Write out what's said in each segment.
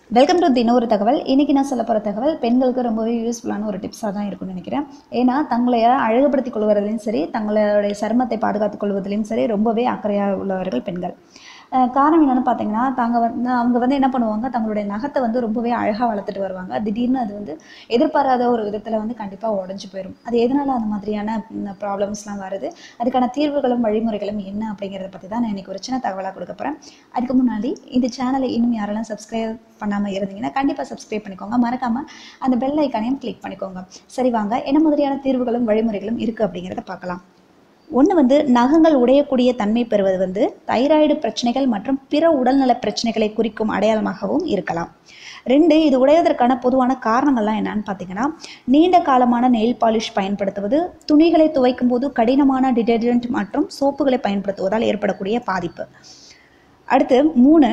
welcome to தினொரு தகவல் இன்றைக்கி நான் சொல்ல போகிற தகவல் பெண்களுக்கு ரொம்பவே யூஸ்ஃபுல்லான ஒரு டிப்ஸாக தான் இருக்கும்னு நினைக்கிறேன் ஏன்னா தங்களை அழகுபடுத்திக் கொள்வதிலையும் சரி தங்களுடைய சருமத்தை பாதுகாத்துக் கொள்வதிலையும் சரி ரொம்பவே அக்கறையாக உள்ளவர்கள் பெண்கள் அஹ் காரணம் என்னென்னு பார்த்தீங்கன்னா தாங்க வந்து அவங்க வந்து என்ன பண்ணுவாங்க தங்களுடைய நகத்தை வந்து ரொம்பவே அழகாக வளர்த்துட்டு வருவாங்க திடீர்னு அது வந்து எதிர்பாராத ஒரு விதத்தில் வந்து கண்டிப்பாக உடஞ்சி போயிடும் அது எதனால் அந்த மாதிரியான ப்ராப்ளம்ஸ்லாம் வருது அதுக்கான தீர்வுகளும் வழிமுறைகளும் என்ன அப்படிங்கிறத பற்றி தான் நான் இன்றைக்கி ஒரு சின்ன தகவலாக கொடுக்க போகிறேன் அதுக்கு முன்னாடி இந்த சேனலை இன்னும் யாரெல்லாம் சப்ஸ்கிரைப் பண்ணாமல் இருந்தீங்கன்னா கண்டிப்பாக சப்ஸ்கிரைப் பண்ணிக்கோங்க மறக்காமல் அந்த பெல் ஐக்கானையும் கிளிக் பண்ணிக்கோங்க சரி வாங்க என்ன மாதிரியான தீர்வுகளும் வழிமுறைகளும் இருக்குது அப்படிங்கிறத பார்க்கலாம் ஒன்று வந்து நகங்கள் உடையக்கூடிய தன்மை பெறுவது வந்து தைராய்டு பிரச்சனைகள் மற்றும் பிற உடல்நல பிரச்சனைகளை குறிக்கும் அடையாளமாகவும் இருக்கலாம் ரெண்டு இது உடையதற்கான பொதுவான காரணங்கள்லாம் என்னன்னு பார்த்தீங்கன்னா நீண்ட காலமான நெயில் பாலிஷ் பயன்படுத்துவது துணிகளை துவைக்கும் போது கடினமான டிடர்ஜென்ட் மற்றும் சோப்புகளை பயன்படுத்துவதால் ஏற்படக்கூடிய பாதிப்பு அடுத்து மூணு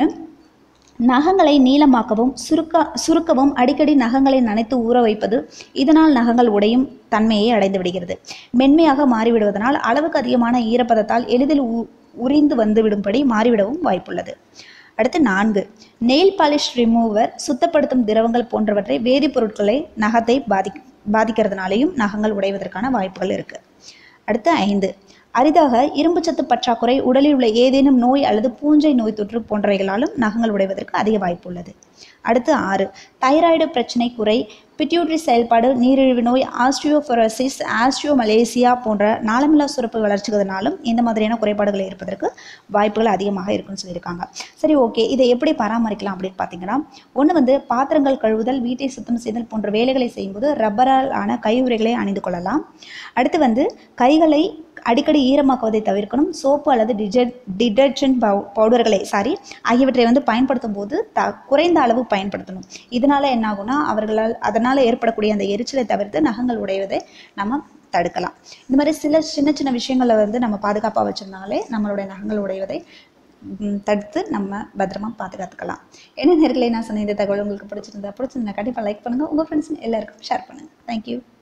நகங்களை நீளமாக்கவும் சுருக்க சுருக்கவும் அடிக்கடி நகங்களை நனைத்து ஊற வைப்பது இதனால் நகங்கள் உடையும் தன்மையை அடைந்து விடுகிறது மென்மையாக மாறிவிடுவதனால் அளவுக்கு அதிகமான ஈரப்பதத்தால் எளிதில் உ- உரிந்து வந்துவிடும்படி மாறிவிடவும் வாய்ப்புள்ளது அடுத்து நான்கு நெயில் பாலிஷ் ரிமூவர் சுத்தப்படுத்தும் திரவங்கள் போன்றவற்றை வேதிப்பொருட்களை நகத்தை பாதி பாதிக்கிறதுனாலையும் நகங்கள் உடைவதற்கான வாய்ப்புகள் இருக்கு அடுத்து ஐந்து அரிதாக இரும்புச்சத்து பற்றாக்குறை உடலில் உள்ள ஏதேனும் நோய் அல்லது பூஞ்சை நோய் தொற்று போன்றவைகளாலும் நகங்கள் உடைவதற்கு அதிக வாய்ப்பு உள்ளது அடுத்து ஆறு தைராய்டு பிரச்சனை குறை பிட்யூட்ரி செயல்பாடு நீரிழிவு நோய் ஆஸ்ட்ரியோஃபொரோசிஸ் ஆஸ்ட்ரியோமலேசியா போன்ற நாளமில்லா சுரப்பு வளர்ச்சிகளினாலும் இந்த மாதிரியான குறைபாடுகள் இருப்பதற்கு வாய்ப்புகள் அதிகமாக இருக்குன்னு சொல்லியிருக்காங்க சரி ஓகே இதை எப்படி பராமரிக்கலாம் அப்படின்னு பார்த்தீங்கன்னா ஒன்று வந்து பாத்திரங்கள் கழுவுதல் வீட்டை சுத்தம் செய்தல் போன்ற வேலைகளை செய்யும்போது ரப்பரால் ஆன கையுறைகளை அணிந்து கொள்ளலாம் அடுத்து வந்து கைகளை அடிக்கடி ஈரமாக்குவதை தவிர்க்கணும் சோப்பு அல்லது டிஜர் டிடர்ஜென்ட் பவு பவுடர்களை சாரி ஆகியவற்றை வந்து பயன்படுத்தும் போது த குறைந்த அளவு பயன்படுத்தணும் இதனால் என்ன ஆகும்னா அவர்களால் அதனால் ஏற்படக்கூடிய அந்த எரிச்சலை தவிர்த்து நகங்கள் உடைவதை நம்ம தடுக்கலாம் இந்த மாதிரி சில சின்ன சின்ன விஷயங்களை வந்து நம்ம பாதுகாப்பாக வச்சிருந்தாலே நம்மளுடைய நகங்கள் உடைவதை ம், தடுத்து நம்ம பத்திரமா பாதுகாத்துக்கலாம் என்ன நேர்களை நான் சொன்ன இந்த தகவல் உங்களுக்கு பிடிச்சிருந்தா பிடிச்சிருந்தா கண்டிப்பாக லைக் பண்ணுங்கள் உங்கள் ஃப்ரெண்ட்ஸ் எல்லாருக்கும் ஷேர் பண்ணுங்கள் தேங்க்யூ